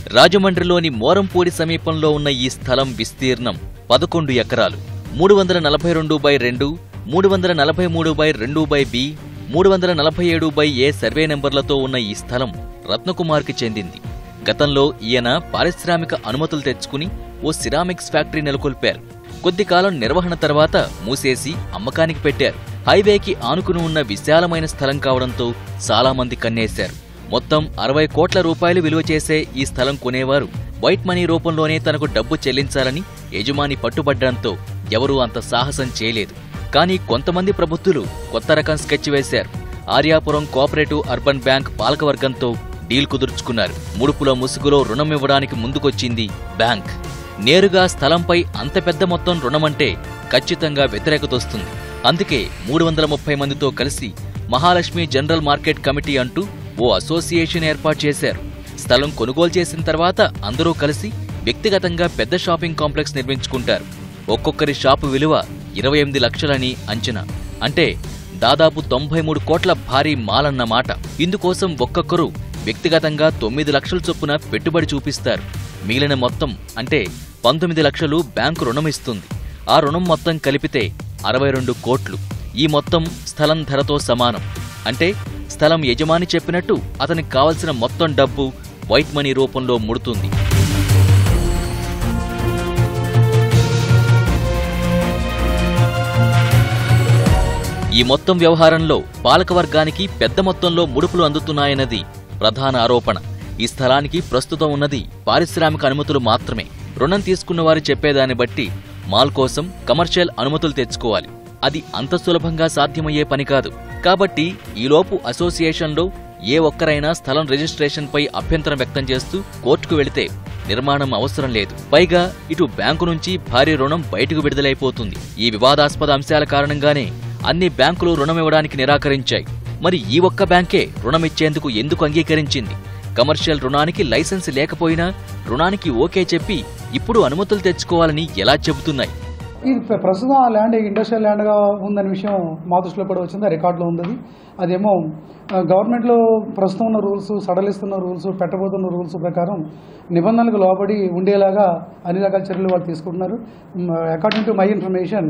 రాజమండ్రిలోని మోరంపూడి సమీపంలో ఉన్న ఈ స్థలం విస్తీర్ణం పదకొండు ఎకరాలు మూడు వందల నలభై రెండు బై రెండు మూడు వందల నలభై మూడు బై రెండు బై బి మూడు వందల నలభై ఏడు బై ఏ సర్వే నెంబర్లతో ఉన్న ఈ స్థలం రత్నకుమార్కి చెందింది గతంలో ఈయన పారిశ్రామిక అనుమతులు తెచ్చుకుని ఓ సిరామిక్స్ ఫ్యాక్టరీ నెలకొల్పారు కొద్ది కాలం నిర్వహణ తర్వాత మూసేసి అమ్మకానికి పెట్టారు హైవేకి ఆనుకుని ఉన్న విశాలమైన స్థలం కావడంతో చాలా మంది కన్నేశారు మొత్తం అరవై కోట్ల రూపాయలు విలువ చేసే ఈ స్థలం కొనేవారు వైట్ మనీ రూపంలోనే తనకు డబ్బు చెల్లించాలని యజమాని పట్టుబడ్డంతో ఎవరూ అంత సాహసం చేయలేదు కానీ కొంతమంది ప్రబుద్ధులు కొత్త రకం స్కెచ్ వేశారు ఆర్యాపురం కోఆపరేటివ్ అర్బన్ బ్యాంక్ పాలకవర్గంతో డీల్ కుదుర్చుకున్నారు ముడుపుల ముసుగులో రుణం ఇవ్వడానికి ముందుకొచ్చింది బ్యాంక్ నేరుగా స్థలంపై అంత పెద్ద మొత్తం రుణమంటే ఖచ్చితంగా వ్యతిరేకతొస్తుంది అందుకే మూడు వందల ముప్పై మందితో కలిసి మహాలక్ష్మి జనరల్ మార్కెట్ కమిటీ అంటూ ఓ అసోసియేషన్ ఏర్పాటు చేశారు స్థలం కొనుగోలు చేసిన తర్వాత అందరూ కలిసి వ్యక్తిగతంగా పెద్ద షాపింగ్ కాంప్లెక్స్ నిర్మించుకుంటారు ఒక్కొక్కరి షాపు విలువ ఇరవై ఎనిమిది లక్షలని అంచనా అంటే దాదాపు తొంభై మూడు కోట్ల భారీ మాలన్నమాట ఇందుకోసం ఒక్కొక్కరు వ్యక్తిగతంగా తొమ్మిది లక్షల చొప్పున పెట్టుబడి చూపిస్తారు మిగిలిన మొత్తం అంటే పంతొమ్మిది లక్షలు బ్యాంకు రుణం ఇస్తుంది ఆ రుణం మొత్తం కలిపితే అరవై రెండు కోట్లు ఈ మొత్తం స్థలం ధరతో సమానం అంటే స్థలం యజమాని చెప్పినట్టు అతనికి కావలసిన మొత్తం డబ్బు వైట్ మనీ రూపంలో ముడుతుంది ఈ మొత్తం వ్యవహారంలో పాలకవర్గానికి పెద్ద మొత్తంలో ముడుపులు అందుతున్నాయన్నది ప్రధాన ఆరోపణ ఈ స్థలానికి ప్రస్తుతం ఉన్నది పారిశ్రామిక అనుమతులు మాత్రమే రుణం తీసుకున్న వారు చెప్పేదాన్ని బట్టి మాల్ కోసం కమర్షియల్ అనుమతులు తెచ్చుకోవాలి అది అంత సులభంగా సాధ్యమయ్యే పని కాదు కాబట్టి ఈలోపు అసోసియేషన్లో ఏ ఒక్కరైనా స్థలం రిజిస్ట్రేషన్పై అభ్యంతరం వ్యక్తం చేస్తూ కోర్టుకు వెళితే నిర్మాణం అవసరం లేదు పైగా ఇటు బ్యాంకు నుంచి భారీ రుణం బయటకు విడుదలైపోతుంది ఈ వివాదాస్పద అంశాల కారణంగానే అన్ని బ్యాంకులు రుణమివ్వడానికి నిరాకరించాయి మరి ఈ ఒక్క బ్యాంకే రుణమిచ్చేందుకు ఎందుకు అంగీకరించింది కమర్షియల్ రుణానికి లైసెన్స్ లేకపోయినా రుణానికి ఓకే చెప్పి ఇప్పుడు అనుమతులు తెచ్చుకోవాలని ఎలా చెబుతున్నాయి ఇది ప్ర- ప్రస్తుతం ఆ ల్యాండ్ ఇండస్ట్రియల్ ల్యాండ్గా ఉందనే విషయం మా దృష్టిలో కూడా వచ్చింది ఆ రికార్డులో ఉంది అది. అదేమో ఆ, గవర్నమెంట్లో ప్రస్తుతం ఉన్న రూల్స్ సడలిస్తున్న రూల్స్ పెట్టబోతున్న రూల్స్ ప్రకారం నిబంధనలకు లోబడి ఉండేలాగా అన్ని రకాల చర్యలు వాళ్ళు తీసుకుంటున్నారు అకార్డింగ్ టు మై ఇన్ఫర్మేషన్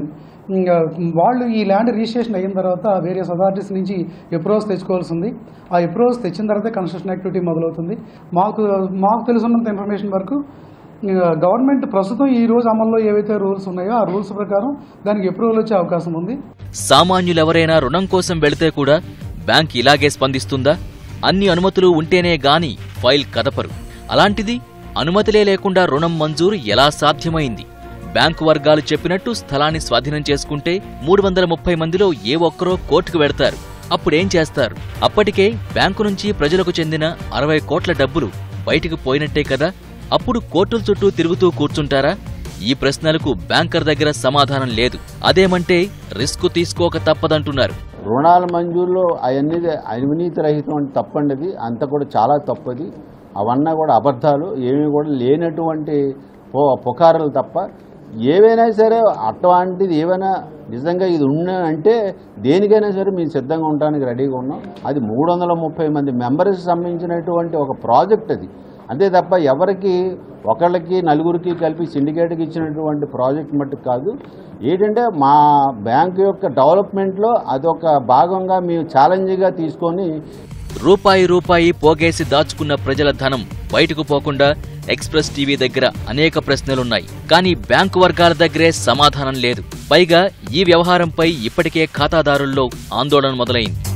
వాళ్ళు ఈ ల్యాండ్ రిజిస్ట్రేషన్ అయిన తర్వాత వేరియస్ అథారిటీస్ నుంచి అప్రూవల్స్ తెచ్చుకోవాల్సి ఉంది ఆ అప్రూవల్స్ తెచ్చిన తర్వాత కన్స్ట్రక్షన్ యాక్టివిటీ మొదలవుతుంది మాకు మాకు తెలుసున్నంత ఇన్ఫర్మేషన్ వరకు ఇంకా గవర్నమెంట్ ప్రస్తుతం ఈ రోజు అమల్లో ఏవైతే రూల్స్ ఉన్నాయో ఆ రూల్స్ ప్రకారం దానికి అప్రూవల్ వచ్చే అవకాశం ఉంది సామాన్యులెవరైనా రుణం కోసం వెళితే కూడా బ్యాంక్ ఇలాగే స్పందిస్తుందా అన్ని అనుమతులు ఉంటేనే గాని ఫైల్ కదపరు అలాంటిది అనుమతులే లేకుండా రుణం మంజూరు ఎలా సాధ్యమైంది బ్యాంకు వర్గాలు చెప్పినట్టు స్థలాన్ని స్వాధీనం చేసుకుంటే మూడు వందల ముప్పై మందిలో ఏ ఒక్కరో కోర్టుకు వెడతారు అప్పుడేం చేస్తారు అప్పటికే బ్యాంకు నుంచి ప్రజలకు చెందిన అరవై కోట్ల డబ్బులు బయటికి పోయినట్టే కదా అప్పుడు కోర్టుల చుట్టూ తిరుగుతూ కూర్చుంటారా ఈ ప్రశ్నలకు బ్యాంకర్ దగ్గర సమాధానం లేదు అదేమంటే రిస్క్ తీసుకోక తప్పదంటున్నారు రుణాల మంజూరులో అవన్నీ అవినీతి రహితం అంటే తప్పండి అది అంత కూడా చాలా తప్పది అవన్నీ కూడా అబద్ధాలు ఏమీ కూడా లేనటువంటి పో పుకారులు తప్ప ఏవైనా సరే అటువంటిది ఏమైనా నిజంగా ఇది ఉన్న అంటే దేనికైనా సరే మేము సిద్ధంగా ఉండడానికి రెడీగా ఉన్నాం అది మూడు వందల ముప్పై మంది మెంబర్స్కి సంబంధించినటువంటి ఒక ప్రాజెక్ట్ అది అంతే తప్ప ఎవరికి ఒకళ్ళకి నలుగురికి కలిపి సిండికేట్కి ఇచ్చినటువంటి ప్రాజెక్ట్ మట్టుకు కాదు ఏంటంటే మా బ్యాంక్ యొక్క డెవలప్మెంట్లో అదొక భాగంగా మేము ఛాలెంజ్గా తీసుకొని రూపాయి రూపాయి పోగేసి దాచుకున్న ప్రజల ధనం బయటకు పోకుండా ఎక్స్ప్రెస్ టీవీ దగ్గర అనేక ప్రశ్నలున్నాయి కానీ బ్యాంకు వర్గాల దగ్గరే సమాధానం లేదు పైగా ఈ వ్యవహారంపై ఇప్పటికే ఖాతాదారుల్లో ఆందోళన మొదలైంది